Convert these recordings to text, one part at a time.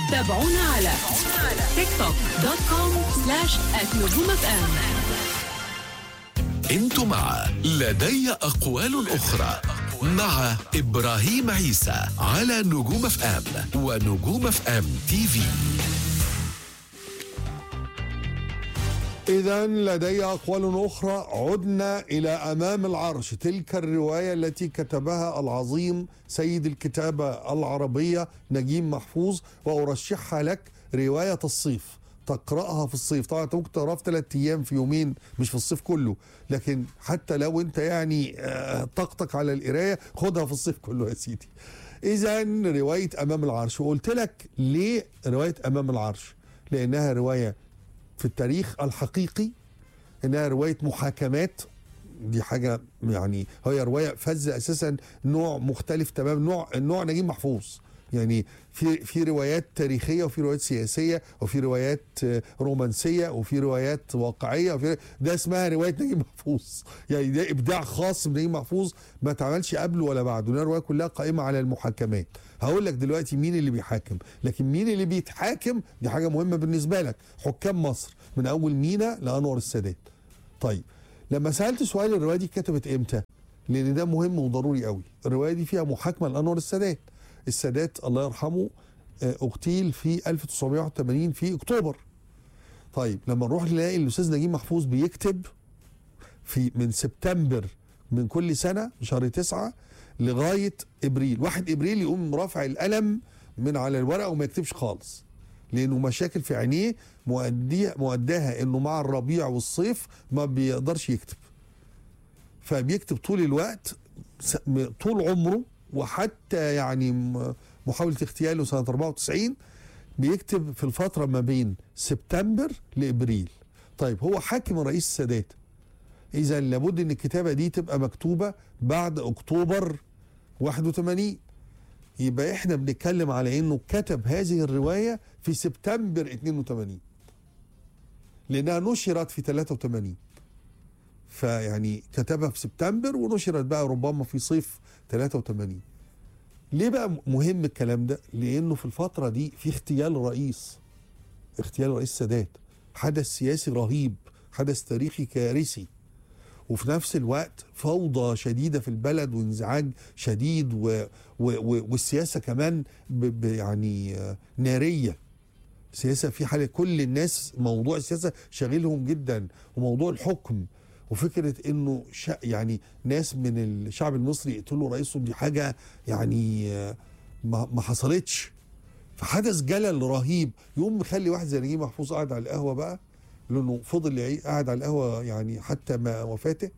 تابعونا على تيك توك دوت كوم سلاش نجوم اف ام انتم مع لدي أقوال أخرى مع إبراهيم عيسى على نجوم اف ام ونجوم اف ام تي في إذا لدي أقوال أخرى عدنا إلى أمام العرش تلك الرواية التي كتبها العظيم سيد الكتابة العربية نجيم محفوظ وأرشحها لك رواية الصيف تقرأها في الصيف طبعا انت ممكن تقراها في ثلاث أيام في يومين مش في الصيف كله لكن حتى لو أنت يعني آه، طاقتك على القراية خدها في الصيف كله يا سيدي إذا رواية أمام العرش وقلت لك ليه رواية أمام العرش لأنها رواية في التاريخ الحقيقي انها روايه محاكمات دي حاجه يعني هي روايه فذه اساسا نوع مختلف تماما نوع النوع نجيب محفوظ يعني في في روايات تاريخيه وفي روايات سياسيه وفي روايات آه، رومانسيه وفي روايات واقعيه وفي ده اسمها روايه نجيب محفوظ يعني ده ابداع خاص بنجيب محفوظ ما اتعملش قبله ولا بعده لأن الروايه كلها قائمه على المحاكمات هقول لك دلوقتي مين اللي بيحاكم لكن مين اللي بيتحاكم دي حاجه مهمه بالنسبه لك حكام مصر من اول مينا لانور السادات طيب لما سالت سؤال الروايه دي اتكتبت امتى لان ده مهم وضروري قوي الروايه دي فيها محاكمه لانور السادات السادات الله يرحمه آه، اغتيل في 1981 في اكتوبر طيب لما نروح نلاقي الاستاذ نجيب محفوظ بيكتب في من سبتمبر من كل سنه شهر تسعة لغايه ابريل واحد ابريل يقوم رافع القلم من على الورقه وما يكتبش خالص لانه مشاكل في عينيه مؤديه مؤداها انه مع الربيع والصيف ما بيقدرش يكتب فبيكتب طول الوقت س- م- طول عمره وحتى يعني م- محاولة اغتياله سنة 94 بيكتب في الفترة ما بين سبتمبر لإبريل طيب هو حاكم الرئيس السادات إذا لابد أن الكتابة دي تبقى مكتوبة بعد أكتوبر 81 يبقى احنا بنتكلم على انه كتب هذه الرواية في سبتمبر 82 لانها نشرت في 83 فيعني كتبها في سبتمبر ونشرت بقى ربما في صيف 83 ليه بقى مهم الكلام ده لانه في الفتره دي في اغتيال رئيس اغتيال رئيس السادات حدث سياسي رهيب حدث تاريخي كارثي وفي نفس الوقت فوضى شديده في البلد وانزعاج شديد و و و والسياسه كمان ب ب يعني آه، ناريه سياسه في حاله كل الناس موضوع السياسه شاغلهم جدا وموضوع الحكم وفكره انه شا يعني ناس من الشعب المصري يقتلوا رئيسهم دي حاجه يعني آه، ما ما حصلتش فحدث جلل رهيب يقوم مخلي واحد زي نجيب محفوظ قاعد على القهوه بقى لانه فضل يعي- قاعد على القهوه يعني حتى ما وفاته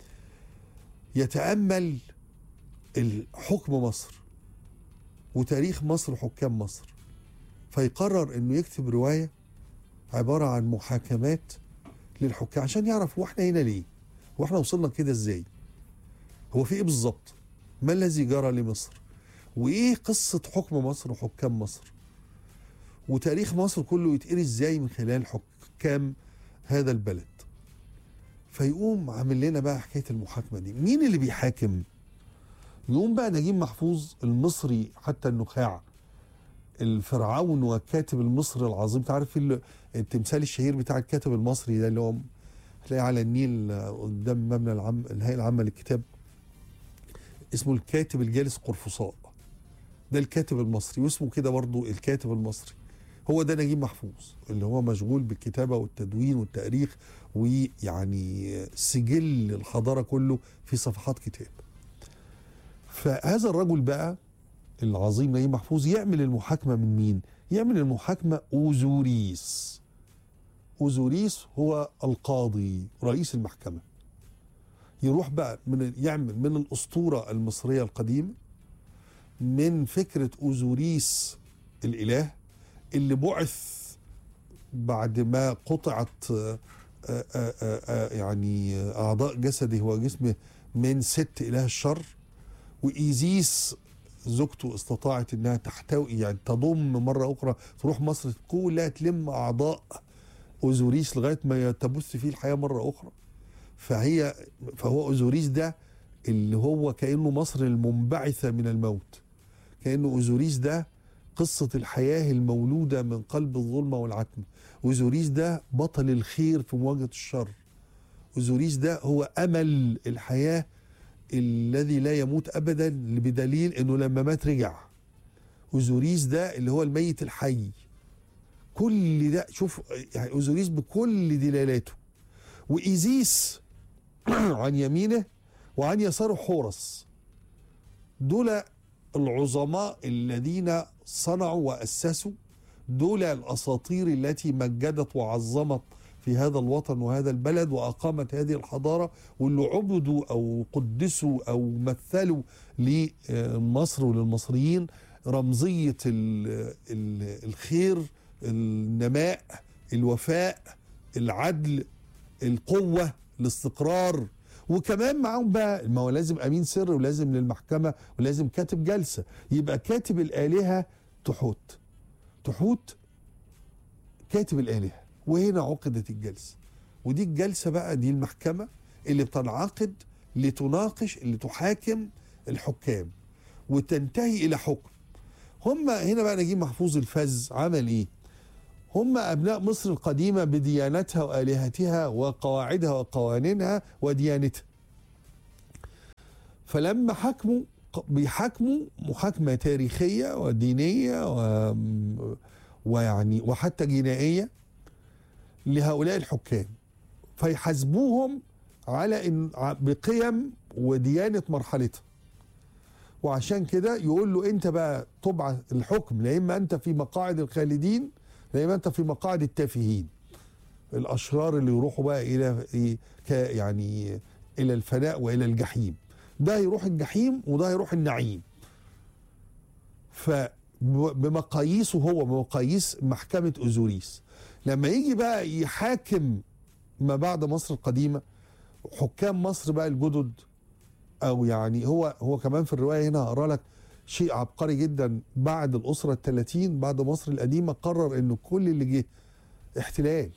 يتامل الحكم مصر وتاريخ مصر وحكام مصر فيقرر انه يكتب روايه عباره عن محاكمات للحكام عشان يعرف هو احنا هنا ليه؟ هو احنا وصلنا كده ازاي؟ هو في ايه بالظبط؟ ما الذي جرى لمصر؟ وايه قصه حكم مصر وحكام مصر؟ وتاريخ مصر كله يتقري ازاي من خلال حكام هذا البلد فيقوم عامل لنا بقى حكايه المحاكمه دي مين اللي بيحاكم يقوم بقى نجيب محفوظ المصري حتى النخاع الفرعون والكاتب المصري العظيم تعرف في ال- التمثال الشهير بتاع الكاتب المصري ده اللي هو هتلاقيه على النيل آه، قدام مبنى العام الهيئه العامه للكتاب اسمه الكاتب الجالس قرفصاء ده الكاتب المصري واسمه كده برضه الكاتب المصري هو ده نجيب محفوظ اللي هو مشغول بالكتابة والتدوين والتاريخ ويعني سجل الحضارة كله في صفحات كتاب فهذا الرجل بقى العظيم نجيب محفوظ يعمل المحاكمة من مين؟ يعمل المحاكمة أوزوريس أوزوريس هو القاضي رئيس المحكمة يروح بقى من يعمل من الأسطورة المصرية القديمة من فكرة أوزوريس الإله اللي بعث بعد ما قطعت آه، آه، آه، آه، يعني أعضاء جسده وجسمه من ست إله الشر وإيزيس زوجته استطاعت انها تحتوي يعني تضم مره اخرى تروح مصر كلها تلم اعضاء اوزوريس لغايه ما تبث فيه الحياه مره اخرى فهي فهو اوزوريس ده اللي هو كانه مصر المنبعثه من الموت كانه اوزوريس ده قصة الحياة المولودة من قلب الظلمة والعتمة وزوريس ده بطل الخير في مواجهة الشر وزوريس ده هو أمل الحياة الذي لا يموت أبدا بدليل أنه لما مات رجع وزوريس ده اللي هو الميت الحي كل ده شوف يعني أوزوريس بكل دلالاته وإيزيس عن يمينه وعن يساره حورس دول العظماء الذين صنعوا وأسسوا دول الأساطير التي مجدت وعظمت في هذا الوطن وهذا البلد وأقامت هذه الحضارة واللي عبدوا أو قدسوا أو مثلوا لمصر وللمصريين رمزية ال- ال- الخير النماء الوفاء العدل القوة الاستقرار وكمان معاهم بقى ما هو لازم امين سر ولازم للمحكمه ولازم كاتب جلسه يبقى كاتب الالهه تحوت تحوت كاتب الالهه وهنا عقدت الجلسه ودي الجلسه بقى دي المحكمه اللي بتنعقد لتناقش اللي تحاكم الحكام وتنتهي الى حكم هم هنا بقى نجيب محفوظ الفز عمل ايه هم أبناء مصر القديمة بديانتها وآلهتها وقواعدها وقوانينها وديانتها فلما حكموا بيحاكموا محاكمة تاريخية ودينية و... ويعني وحتى جنائية لهؤلاء الحكام فيحاسبوهم على إن بقيم وديانة مرحلتها وعشان كده يقول له انت بقى تبعث الحكم لا اما انت في مقاعد الخالدين لا اما انت في مقاعد التافهين الاشرار اللي يروحوا بقى الى إيه ك- يعني الى الفناء والى الجحيم ده يروح الجحيم وده يروح النعيم فبمقاييسه هو بمقاييس محكمة أوزوريس لما يجي بقى يحاكم ما بعد مصر القديمة حكام مصر بقى الجدد أو يعني هو هو كمان في الرواية هنا هقرا لك شيء عبقري جدا بعد الأسرة الثلاثين بعد مصر القديمة قرر إنه كل اللي جه احتلال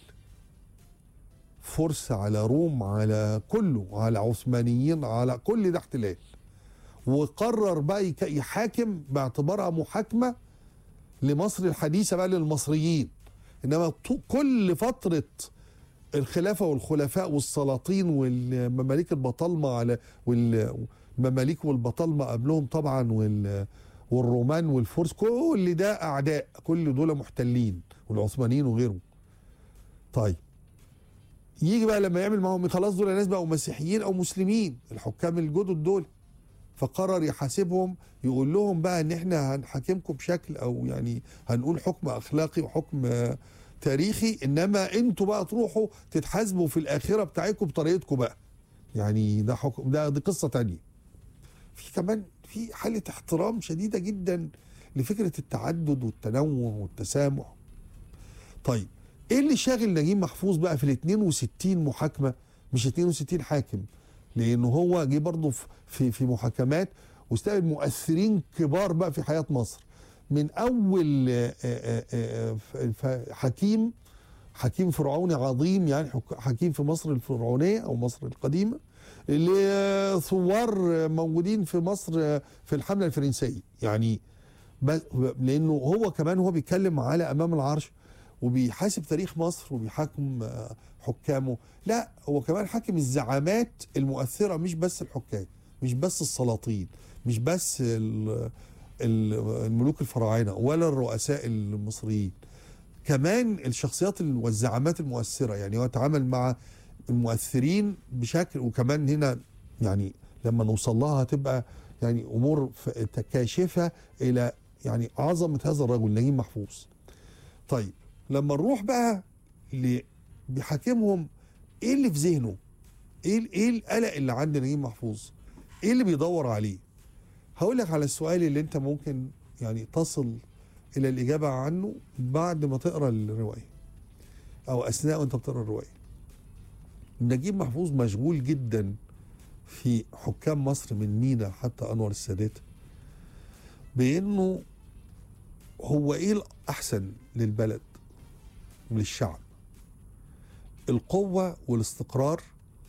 فرس على روم على كله على عثمانيين على كل ده احتلال وقرر بقى يك- يحاكم باعتبارها محاكمة لمصر الحديثة بقى للمصريين إنما طو- كل فترة الخلافة والخلفاء والسلاطين والمماليك البطالمة على والمماليك والبطالمة قبلهم طبعا وال والرومان والفرس كل ده أعداء كل دول محتلين والعثمانيين وغيرهم طيب يجي بقى لما يعمل معاهم خلاص دول ناس بقوا مسيحيين او مسلمين الحكام الجدد دول فقرر يحاسبهم يقول لهم بقى ان احنا هنحاكمكم بشكل او يعني هنقول حكم اخلاقي وحكم آه، تاريخي انما انتوا بقى تروحوا تتحاسبوا في الاخره بتاعتكم بطريقتكم بقى يعني ده حكم ده دي قصه تانية في كمان في حاله احترام شديده جدا لفكره التعدد والتنوع والتسامح طيب ايه اللي شاغل نجيب محفوظ بقى في ال 62 محاكمه مش 62 حاكم لانه هو جه برضه في- في في محاكمات واستقبل مؤثرين كبار بقى في حياه مصر من اول آه، آه، آه، ف- ف- حكيم حكيم فرعوني عظيم يعني حك- حكيم في مصر الفرعونيه او مصر القديمه لثوار موجودين في مصر في الحمله الفرنسيه يعني بس لانه هو كمان هو بيتكلم على امام العرش وبيحاسب تاريخ مصر وبيحاكم آه، حكامه لا هو كمان حاكم الزعامات المؤثره مش بس الحكام مش بس السلاطين مش بس ال- ال- الملوك الفراعنه ولا الرؤساء المصريين كمان الشخصيات ال- والزعامات المؤثره يعني هو اتعامل مع المؤثرين بشكل وكمان هنا يعني لما نوصل لها هتبقى يعني امور ف- كاشفه الى يعني عظمه هذا الرجل نجيب محفوظ. طيب لما نروح بقى ل- بيحاكمهم ايه اللي في ذهنه؟ ايه ال- ايه القلق اللي عند نجيب محفوظ؟ ايه اللي بيدور عليه؟ هقول لك على السؤال اللي انت ممكن يعني تصل الى الاجابه عنه بعد ما تقرا الروايه او اثناء وانت بتقرا الروايه. نجيب محفوظ مشغول جدا في حكام مصر من مينا حتى انور السادات بانه هو ايه الاحسن للبلد وللشعب القوه والاستقرار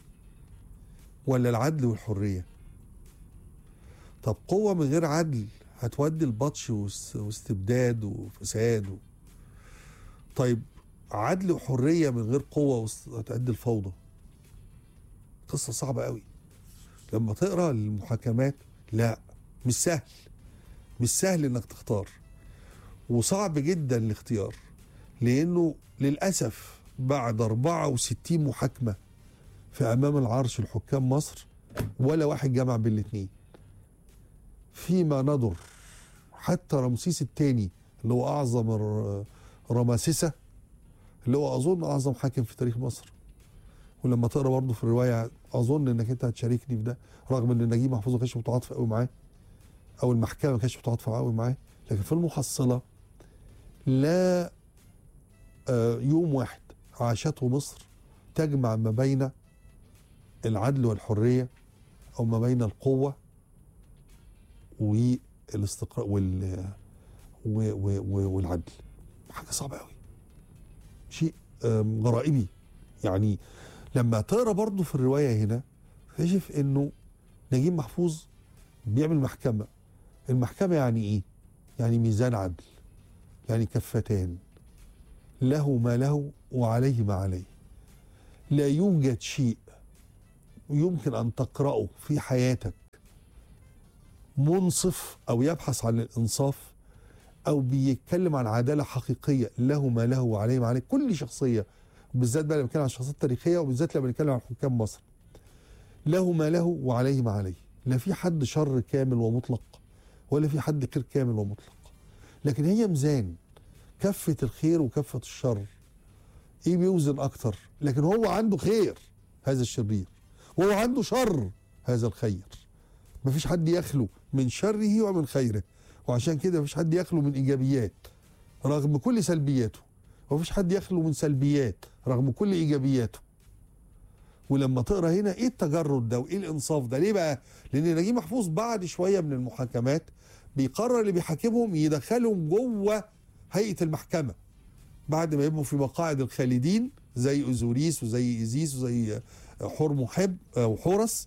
ولا العدل والحريه طب قوه من غير عدل هتودي البطش واس- واستبداد وفساد و... طيب عدل وحريه من غير قوه وس- هتؤدي الفوضى قصه صعبه قوي لما تقرا المحاكمات لا مش سهل مش سهل انك تختار وصعب جدا الاختيار لانه للاسف بعد 64 محاكمه في امام العرش الحكام مصر ولا واحد جمع بين الاثنين فيما ندر حتى رمسيس الثاني اللي هو اعظم الر- رماسسه اللي هو اظن اعظم حاكم في تاريخ مصر ولما تقرا برضه في الروايه اظن انك انت هتشاركني في ده رغم ان نجيب محفوظ ما كانش متعاطف قوي معاه او المحكمه ما كانتش متعاطفه قوي معاه لكن في المحصله لا آه، يوم واحد عاشته مصر تجمع ما بين العدل والحريه او ما بين القوه والاستقرار وال و- و- و- والعدل حاجه صعبه قوي شيء آم، غرائبي يعني لما تقرا برضه في الروايه هنا تكتشف انه نجيب محفوظ بيعمل محكمه المحكمه يعني ايه يعني ميزان عدل يعني كفتان له ما له وعليه ما عليه لا يوجد شيء يمكن ان تقراه في حياتك منصف او يبحث عن الانصاف او بيتكلم عن عداله حقيقيه له ما له وعليه ما عليه كل شخصيه بالذات بقى لما بنتكلم عن الشخصيات التاريخيه وبالذات لما بنتكلم عن حكام مصر له ما له وعليه ما عليه لا في حد شر كامل ومطلق ولا في حد خير كامل ومطلق لكن هي ميزان كفة الخير وكفة الشر ايه بيوزن اكتر لكن هو عنده خير هذا الشرير وهو عنده شر هذا الخير مفيش حد يخلو من شره ومن خيره وعشان كده مفيش حد يخلو من ايجابيات رغم كل سلبياته ومفيش حد يخلو من سلبيات رغم كل ايجابياته ولما تقرا هنا ايه التجرد ده وايه الانصاف ده ليه بقى لان نجيب محفوظ بعد شويه من المحاكمات بيقرر اللي بيحاكمهم يدخلهم جوه هيئه المحكمه بعد ما يبقوا في مقاعد الخالدين زي اوزوريس وزي ايزيس وزي حور محب وحورس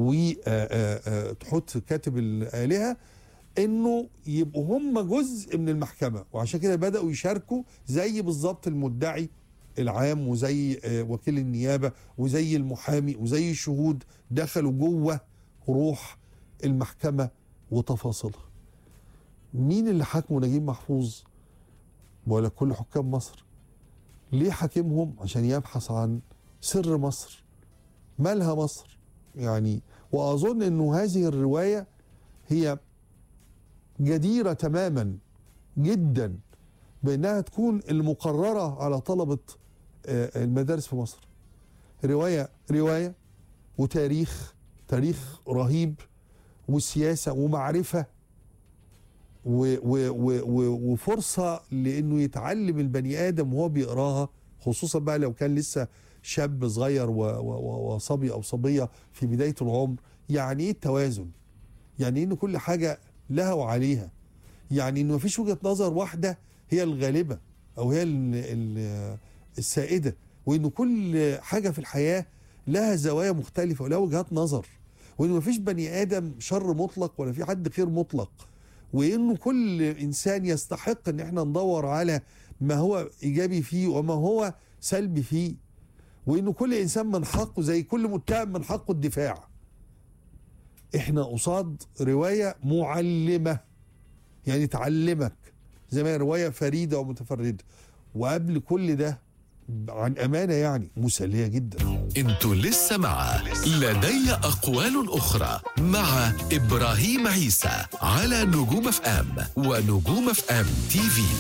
وتحط كاتب الالهه انه يبقوا هم جزء من المحكمه وعشان كده بداوا يشاركوا زي بالظبط المدعي العام وزي آه، وكيل النيابه وزي المحامي وزي الشهود دخلوا جوه روح المحكمه وتفاصيلها. مين اللي حاكمه نجيب محفوظ؟ ولا كل حكام مصر؟ ليه حاكمهم؟ عشان يبحث عن سر مصر. مالها مصر؟ يعني واظن انه هذه الروايه هي جديره تماما جدا بانها تكون المقرره على طلبه آه، المدارس في مصر. روايه روايه وتاريخ تاريخ رهيب وسياسه ومعرفه و و و و وفرصه لانه يتعلم البني ادم وهو بيقراها خصوصا بقى لو كان لسه شاب صغير و- و- و- وصبي او صبيه في بدايه العمر يعني ايه التوازن؟ يعني ان كل حاجه لها وعليها يعني ان مفيش وجهه نظر واحده هي الغالبه او هي ال- ال- السائده وان كل حاجه في الحياه لها زوايا مختلفه ولها وجهات نظر وان مفيش بني ادم شر مطلق ولا في حد خير مطلق وانه كل انسان يستحق ان احنا ندور على ما هو ايجابي فيه وما هو سلبي فيه وانه كل انسان من حقه زي كل متهم من حقه الدفاع احنا قصاد روايه معلمه يعني تعلمك زي ما هي روايه فريده ومتفرده وقبل كل ده عن امانه يعني مسليه جدا انتوا لسه مع لدي أقوال أخرى مع إبراهيم عيسى على نجوم اف ام ونجوم اف ام تي في